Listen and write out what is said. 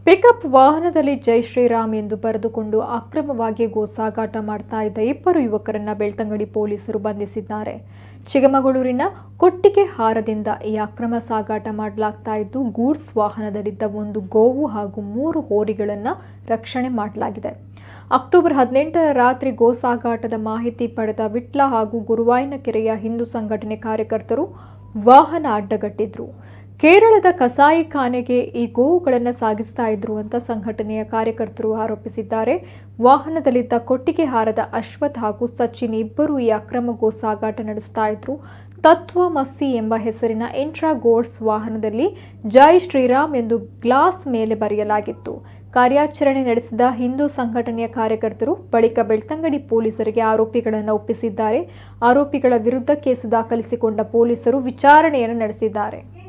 pickup ವಾಹನದಲ್ಲಿ ಜೈ ಶ್ರೀರಾಮ್ ಎಂದು ಬರೆದುಕೊಂಡು ಅಕ್ರಮವಾಗಿ ಗೋ ಸಾಗಾಟ ಮಾಡ್ತಾ ಇದ್ದ ಇಬ್ಬರು ಯುವಕರನ್ನ ಬೆಳ್ತಂಗಡಿ ಪೊಲೀಸರು ಬಂಧಿಸಿದ್ದಾರೆ ಚಿಕ್ಕಮಗಳೂರಿನ ಕೊಟ್ಟಿಗೆ ಹಾರದಿಂದ ಈ ಅಕ್ರಮ ಸಾಗಾಟ ಮಾಡಲಾಗ್ತಾ ಇದ್ದು ಗೂಡ್ಸ್ ವಾಹನದಲ್ಲಿದ್ದ ಒಂದು ಗೋವು ಹಾಗೂ ಮೂರು ಹೋರಿಗಳನ್ನು ರಕ್ಷಣೆ ಮಾಡಲಾಗಿದೆ ಅಕ್ಟೋಬರ್ ಹದಿನೆಂಟರ ರಾತ್ರಿ ಗೋ ಸಾಗಾಟದ ಮಾಹಿತಿ ಪಡೆದ ವಿಟ್ಲ ಹಾಗೂ ಗುರುವಾಯಿನ ಕೆರೆಯ ಹಿಂದೂ ಸಂಘಟನೆ ಕಾರ್ಯಕರ್ತರು ವಾಹನ ಅಡ್ಡಗಟ್ಟಿದ್ರು ಕೇರಳದ ಕಸಾಯಿಖಾನೆಗೆ ಈ ಗೋವುಗಳನ್ನು ಸಾಗಿಸ್ತಾ ಇದ್ರು ಅಂತ ಸಂಘಟನೆಯ ಕಾರ್ಯಕರ್ತರು ಆರೋಪಿಸಿದ್ದಾರೆ ವಾಹನದಲ್ಲಿದ್ದ ಕೊಟ್ಟಿಗೆ ಹಾರದ ಅಶ್ವಥ್ ಹಾಗೂ ಸಚಿನ್ ಇಬ್ಬರು ಈ ಅಕ್ರಮ ಗೋ ಸಾಗಾಟ ನಡೆಸ್ತಾ ಇದ್ರು ತತ್ವ ಮಸ್ಸಿ ಎಂಬ ಹೆಸರಿನ ಇಂಟ್ರಾ ಗೋಡ್ಸ್ ವಾಹನದಲ್ಲಿ ಜೈ ಶ್ರೀರಾಮ್ ಎಂದು ಗ್ಲಾಸ್ ಮೇಲೆ ಬರೆಯಲಾಗಿತ್ತು ಕಾರ್ಯಾಚರಣೆ ನಡೆಸಿದ ಹಿಂದೂ ಸಂಘಟನೆಯ ಕಾರ್ಯಕರ್ತರು ಬಳಿಕ ಬೆಳ್ತಂಗಡಿ ಪೊಲೀಸರಿಗೆ ಆರೋಪಿಗಳನ್ನು ಒಪ್ಪಿಸಿದ್ದಾರೆ ಆರೋಪಿಗಳ ವಿರುದ್ಧ ಕೇಸು ದಾಖಲಿಸಿಕೊಂಡ ಪೊಲೀಸರು ವಿಚಾರಣೆಯನ್ನು ನಡೆಸಿದ್ದಾರೆ